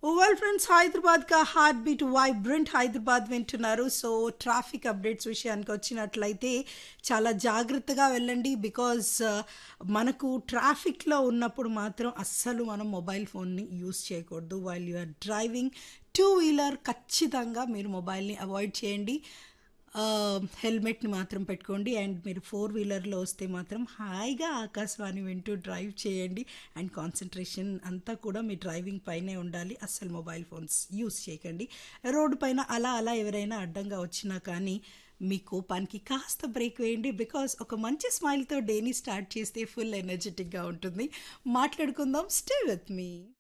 well friends Hyderabad కా heart beat vibrant Hyderabad వింటున్నారు so traffic updates విషయానికి వచ్చినట్లయితే చాలా జాగ్రత్తగా వెళ్ళండి బికాజ్ మనకు ట్రాఫిక్లో ఉన్నప్పుడు మాత్రం అస్సలు మనం మొబైల్ ఫోన్ని యూస్ చేయకూడదు while you are driving two wheeler ఖచ్చితంగా మీరు మొబైల్ని అవాయిడ్ చేయండి హెల్మెట్ని మాత్రం పెట్టుకోండి అండ్ మీరు ఫోర్ వీలర్లో వస్తే మాత్రం హాయిగా ఆకాశవాణి వింటూ డ్రైవ్ చేయండి అండ్ కాన్సన్ట్రేషన్ అంతా కూడా మీ డ్రైవింగ్ పైనే ఉండాలి అస్సలు మొబైల్ ఫోన్స్ యూస్ చేయకండి రోడ్డు పైన అలా అలా ఎవరైనా అడ్డంగా వచ్చినా కానీ మీ కోపానికి కాస్త బ్రేక్ వేయండి బికాస్ ఒక మంచి స్మైల్తో డేని స్టార్ట్ చేస్తే ఫుల్ ఎనర్జెటిక్గా ఉంటుంది మాట్లాడుకుందాం స్టే విత్ మీ